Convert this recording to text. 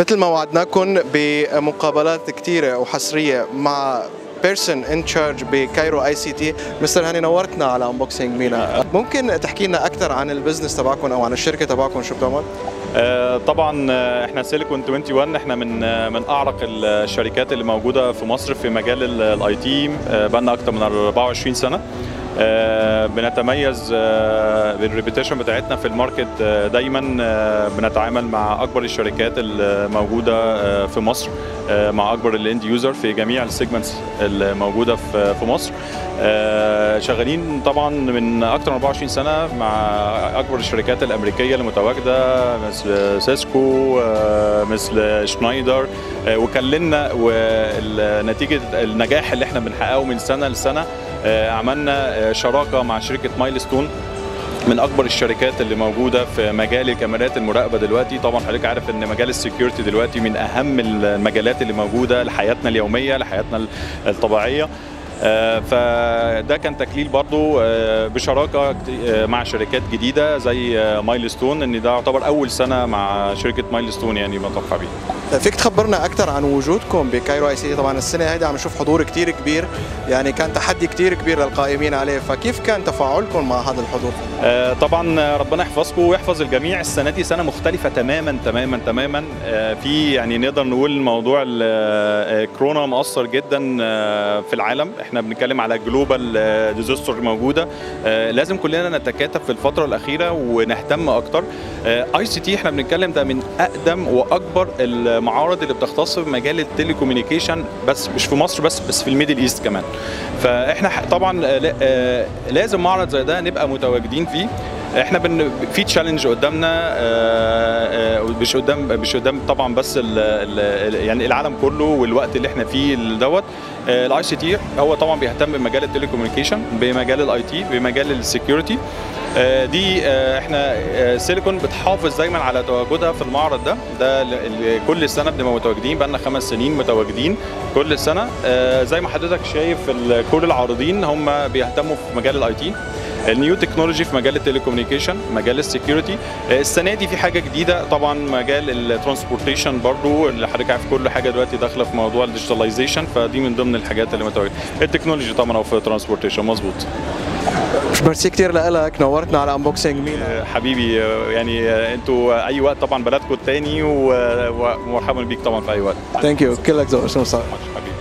مثل ما وعدناكم بمقابلات كثيرة وحصرية مع بيرسون ان تشارج بكايرو اي سي تي مستر هاني نورتنا على انبوكسينج مينا ممكن تحكي لنا اكثر عن البزنس تبعكم او عن الشركه تبعكم شو بتعمل آه، طبعا آه، احنا سيليكون 21 احنا من آه، من اعرق الشركات اللي موجوده في مصر في مجال الاي تي بقالنا اكتر من 24 سنه آه، بنتميز آه، بالريبيتيشن بتاعتنا في الماركت آه، دايما آه، بنتعامل مع اكبر الشركات الموجوده آه، في مصر آه، مع اكبر الاند يوزر في جميع السيجمنتس الموجوده في في مصر آه، شغالين طبعا من اكتر من 24 سنه مع اكبر الشركات الامريكيه المتواجده مثل سيسكو آه، مثل شنايدر آه، وكلمنا ونتيجه النجاح اللي احنا بنحققه من سنه لسنه آه، عملنا آه، شراكه مع شركه مايلستون من اكبر الشركات اللي موجوده في مجال الكاميرات المراقبه دلوقتي طبعا حضرتك عارف ان مجال السكيورتي دلوقتي من اهم المجالات اللي موجوده لحياتنا اليوميه لحياتنا الطبيعيه آه، فده كان تكليل برضو آه، بشراكه آه، مع شركات جديده زي مايلستون ان ده يعتبر اول سنه مع شركه مايلستون يعني بتوقع بيه فيك تخبرنا اكثر عن وجودكم بكايرو اي سي تي طبعا السنه هيدي عم نشوف حضور كثير كبير يعني كان تحدي كثير كبير للقائمين عليه فكيف كان تفاعلكم مع هذا الحضور آه، طبعا ربنا يحفظكم ويحفظ الجميع السنه دي سنه مختلفه تماما تماما تماما آه، في يعني نقدر نقول موضوع ال- آه، كورونا مؤثر جدا آه، في العالم احنا بنتكلم على جلوبال ديزاستر موجوده آه، لازم كلنا نتكاتف في الفتره الاخيره ونهتم اكتر اي سي تي احنا بنتكلم ده من اقدم واكبر المعارض اللي بتختص بمجال التليكومينيكيشن بس مش في مصر بس بس في الميدل ايست كمان فاحنا ح- طبعا آه، لا- آه، لازم معرض زي ده نبقى متواجدين فيه احنا بن في تشالنج قدامنا آه، آه، مش قدام مش قدام طبعا بس ال ال يعني العالم كله والوقت اللي احنا فيه دوت الاي سي تي هو طبعا بيهتم بمجال التليكوميونيكيشن بمجال الاي تي بمجال السكيورتي آه، دي آه، احنا آه، سيليكون بتحافظ دايما على تواجدها في المعرض ده ده ال- ال- كل سنه بنبقى متواجدين بقالنا خمس سنين متواجدين كل سنه آه، زي ما حضرتك شايف ال- كل العارضين هم بيهتموا في مجال الاي تي النيو تكنولوجي في مجال التليكوميونيكيشن مجال السكيورتي السنه دي في حاجه جديده طبعا مجال الترانسبورتيشن برضو اللي حضرتك عارف كل حاجه دلوقتي داخله في موضوع الديجيتاليزيشن فدي من ضمن الحاجات اللي متواجده التكنولوجي طبعا او في الترانسبورتيشن مظبوط ميرسي كثير لك نورتنا على انبوكسينج مينا آه، حبيبي آه، يعني آه، انتوا اي وقت طبعا بلدكم التاني و- ومرحبا بيك طبعا في اي وقت ثانك يو كلك ذوق شو صار حبيبي